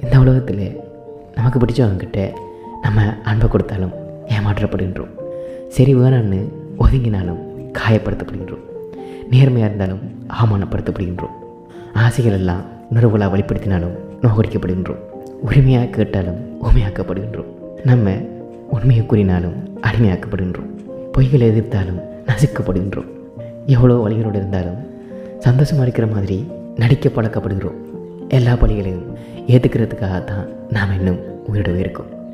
இந்த உலகத்தில் நமக்கு பிடிச்சவங்கக்கிட்ட நம்ம அன்பை கொடுத்தாலும் ஏமாற்றப்படுகின்றோம் சரி வேணான்னு ஒதுங்கினாலும் காயப்படுத்தப்படுகின்றோம் நேர்மையாக இருந்தாலும் அவமானப்படுத்தப்படுகின்றோம் ஆசைகள் எல்லாம் உணர்வுகளாக வெளிப்படுத்தினாலும் நோகடிக்கப்படுகின்றோம் உரிமையாக கேட்டாலும் உண்மையாக்கப்படுகின்றோம் நம்ம உண்மையை கூறினாலும் அடிமையாக்கப்படுகின்றோம் பொய்களை எதிர்த்தாலும் நசுக்கப்படுகின்றோம் எவ்வளோ வழிகளோடு இருந்தாலும் சந்தோஷமாக இருக்கிற மாதிரி நடிக்க பழக்கப்படுகிறோம் எல்லா பழிகளையும் ஏற்றுக்கிறதுக்காகத்தான் நாம் இன்னும் உயிரோடவே இருக்கோம்